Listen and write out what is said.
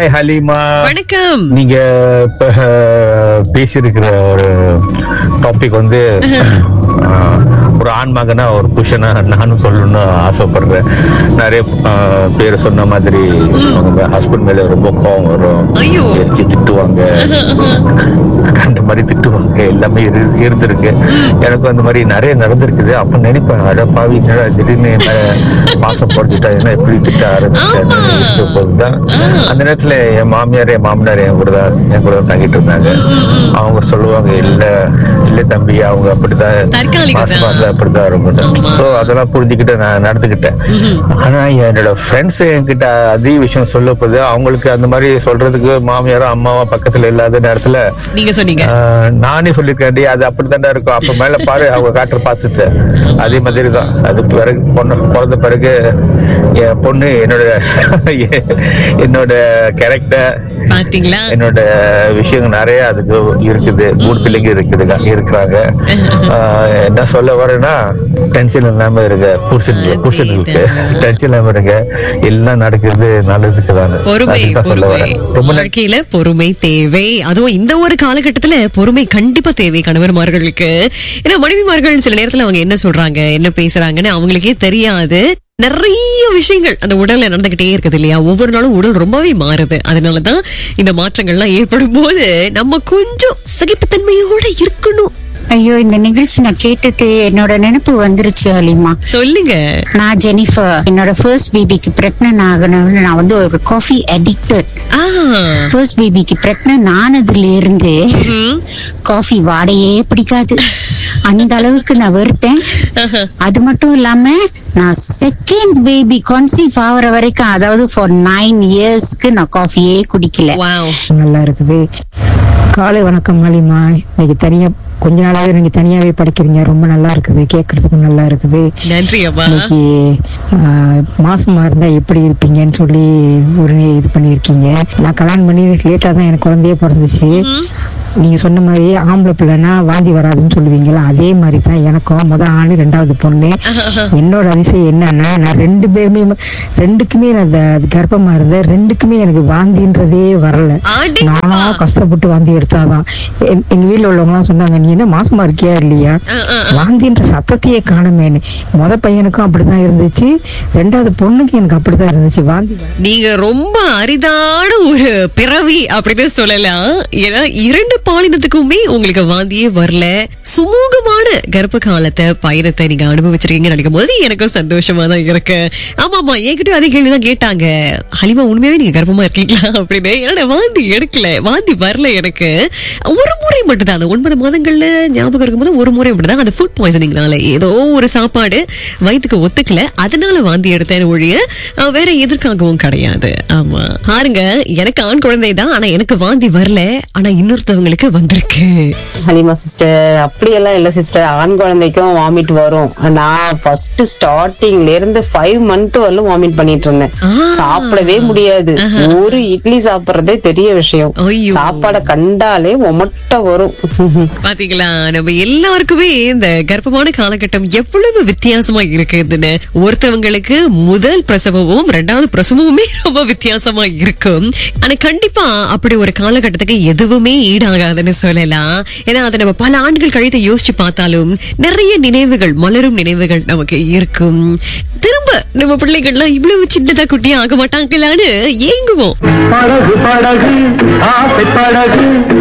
Hi Halima வணக்கம் நீங்க இப்ப பேசியிருக்கிற ஒரு டாபிக் வந்து அஹ், ஒரு ஆண் மகனா ஒரு புருஷனா நானும் சொல்லணும்னு ஆசைப்படுறேன் நிறைய அஹ், பேர் சொன்ன மாதிரி அவங்க ஹஸ்பண்ட் மேல ரொம்ப கோவம் வரும் ஐயோ. எரிச்சு திட்டுவாங்க கண்ட மாதிரி திட்டுவாங்க எல்லாமே இரு- இருந்திருக்கு எனக்கு அந்த மாதிரி நிறைய நடந்திருக்குது அப்ப நினைப்பேன் அட பாவி என்னடா திடீர்னு என்ன பாசம் போட்டுட்டா என்ன எப்படி திட்ட ஆரம்பிச்சேன்னு ஆமா. யோசிச்ச போதுதான் அந்த நேரத்துல என் மாமியார் என் மாமனார் என் கூட தான் என் கூட தான் தங்கிட்டு இருந்தாங்க அவங்க சொல்லுவாங்க இல்ல இல்ல தம்பி அவங்க அப்படிதான் தற்காலிகம் தான். மாசமா இருந்தா அப்படிதான் இருக்கும் சோ அதெல்லாம் புரிஞ்சுக்கிட்டு நான் நடந்துக்கிட்டேன் ஆனா என்னோட ஃப்ரெண்ட்ஸ் என்கிட்ட அதே விஷயம் சொல்ல போது அவங்களுக்கு அந்த மாதிரி சொல்றதுக்கு மாமியாரும் அம்மாவும் பக்கத்துல இல்லாத நேரத்துல நீங்க சொன்னீங்க ஆஹ், நானே சொல்லிருக்கேன் "டேய், அது அப்படித்தாண்டா இருக்கும் அப்ப மேல பாரு அவங்க காட்டுற பாத்துட்டு அதே மாதிரி தான் அது பிறகு பொண்ணு பிறந்த பிறகு என் பொண்ணு என்னோட என்னோட கேரக்டர் பாத்தீங்களா என்னோட விஷயங்கள் நிறைய அதுக்கு இருக்குது மூணு பிள்ளைங்க இருக்குது இருக்கிறாங்க ஆஹ், என்ன சொல்ல வரேன்னா டென்ஷன் இல்லாம இருங்க புருஷன் புருஷனுக்கு டென்ஷன் இல்லாம இருங்க எல்லாம் நடக்குது நல்லதுக்கு தானே பொறுமை அதுதான் சொல்ல பொறுமை வரேன் ரொம்ப நன்றி வாழ்க்கையில பொறுமை தேவை அதுவும் இந்த ஒரு காலகட்டத்துல பொறுமை கண்டிப்பா தேவை கணவர்மார்களுக்கு ஏன்னா மனைவிமார்கள் சில நேரத்துல அவங்க என்ன சொல்றாங்க என்ன பேசுறாங்கன்னு அவங்களுக்கே தெரியாது நிறைய விஷயங்கள் அந்த உடல்ல நடந்துகிட்டே இருக்குது இல்லையா ஒவ்வொரு நாளும் உடல் ரொம்பவே மாறுது அதனாலதான் இந்த மாற்றங்கள்லாம் ஏற்படும் போது நம்ம கொஞ்சம் சகிப்புத்தன்மையோட இருக்கணும் ஐயோ இந்த நிகழ்ச்சி நான் கேட்டுட்டு என்னோட நினைப்பு வந்துருச்சு அலிமா சொல்லுங்க நான் ஜெனிஃபர் என்னோட ஃபர்ஸ்ட் பேபிக்கு பிரெக்னன்ட் ஆகணும்னு நான் வந்து ஒரு காஃபி அடிக்டட் ஆ ஃபர்ஸ்ட் பேபிக்கு பிரெக்னன்ட் ஆனதுல இருந்து ம். காஃபி வாடையே பிடிக்காது அந்த அளவுக்கு நான் வெறுத்தேன் அது மட்டும் இல்லாம நான் செகண்ட் பேபி கன்சீவ் ஆகுற வரைக்கும் அதாவது ஃபார் நைன் இயர்ஸ்க்கு நான் காஃபியே குடிக்கல வாவ் நல்லா இருக்குது காலை வணக்கம் மாலிமா இன்னைக்கு தனியா கொஞ்ச நாளாவே நீங்க தனியாவே படிக்கிறீங்க ரொம்ப நல்லா இருக்குது கேட்கறதுக்கும் நல்லா இருக்குது நன்றி அம்மா இன்னைக்கு ஆஹ், மாசமா இருந்தா எப்படி இருப்பீங்கன்னு சொல்லி ஒரு இது பண்ணியிருக்கீங்க நான் கல்யாணம் பண்ணி லேட்டா தான் எனக்கு குழந்தையே பிறந்துச்சு நீங்க சொன்ன மாதிரி ஆம்பளை பிள்ளைனா வாந்தி வராதுன்னு சொல்லுவீங்களா அதே மாதிரி தான் எனக்கும் முத ஆணு ரெண்டாவது பொண்ணு என்னோட அதிசயம் என்னன்னா நான் ரெண்டு பேருமே ரெண்டுக்குமே நான் அந்த அது கர்ப்பமா இருந்தேன் ரெண்டுக்குமே எனக்கு வாந்தின்றதே வரல அடேங்கப்பா. நானா கஷ்டப்பட்டு வாந்தி எடுத்தாதான் எ- எங்க வீட்ல உள்ளவங்க எல்லாம் சொன்னாங்க நீ என்ன மாசமா இருக்கியா இல்லையா ஆ, ஆ, வாந்தின்ற சத்தத்தையே காணுமேன்னு முத பையனுக்கும் அப்படிதான் இருந்துச்சு ரெண்டாவது பொண்ணுக்கு எனக்கு அப்படிதான் இருந்துச்சு வாந்தி வர- நீங்க ரொம்ப அரிதான ஒரு பிறவி அப்படின்னு சொல்லலாம் ஏன்னா இரண்டு பாலினத்துக்குமே உங்களுக்கு வாந்தியே வரல சுமூகமான கர்ப்ப காலத்தை பயணத்தை நீங்க அனுபவிச்சிருக்கீங்கன்னு நினைக்கும் போது எனக்கும் சந்தோஷமா தான் இருக்கு ஆமா ஆமா என்கிட்ட அதே கேள்விதான் கேட்டாங்க ஹலிமா உண்மையாவே நீங்க கர்ப்பமா இருக்கீங்களா அப்படின்னு என்னோட வாந்தி எடுக்கல வாந்தி வரல எனக்கு ஒரு முறை மட்டும்தான் அந்த ஒன்பது மாதங்கள்ல ஞாபகம் இருக்கும்போது ஒரு முறை மட்டும்தான் அந்த ஃபுட் பாய்சனிங்னால ஏதோ ஒரு சாப்பாடு வயிற்றுக்கு ஒத்துக்கல அதனால வாந்தி எடுத்தேன் ஒழிய அஹ், வேற எதற்காகவும் கிடையாது ஆமா பாருங்க எனக்கு ஆண் குழந்தை தான் ஆனா எனக்கு வாந்தி வரல ஆனா இன்னொருத்தவங்களுக்கு வந்திருக்கு ஹலிமா சிஸ்டர் அப்படியெல்லாம் இல்ல சிஸ்டர் ஆண் குழந்தைக்கும் வாமிட் வரும் நான் ஃபர்ஸ்ட் ஸ்டார்டிங்ல இருந்து ஃபைவ் மந்த் வரலும் வாமிட் பண்ணிட்டு இருந்தேன் ஆ. சாப்பிடவே முடியாது ஒரு இட்லி சாப்பிடுறதே பெரிய விஷயம் ஐயோ. சாப்பாடை கண்டாலே ஒமட்ட வரும் பாத்தீங்களா நம்ம எல்லாருக்குமே இந்த கர்ப்பமான காலகட்டம் எவ்வளவு வித்தியாசமா இருக்குதுன்னு ஒருத்தவங்களுக்கு முதல் பிரசவமும் ரெண்டாவது பிரசவமுமே ரொம்ப வித்தியாசமா இருக்கும் ஆனா கண்டிப்பா அப்படி ஒரு காலகட்டத்துக்கு எதுவுமே ஈடாகாதுன்னு சொல்லலாம் ஏன்னா அதை நம்ம பல ஆண்டுகள் கழித்து யோசிச்சு பார்த்தாலும் நிறைய நினைவுகள் மலரும் நினைவுகள் நமக்கு இருக்கும் திரும்ப நம்ம பிள்ளைகள்லாம் இவ்வளவு சின்னதா குட்டியா ஆக மாட்டாங்களான்னு ஏங்குவோம் படகு படகு ஆசை படகு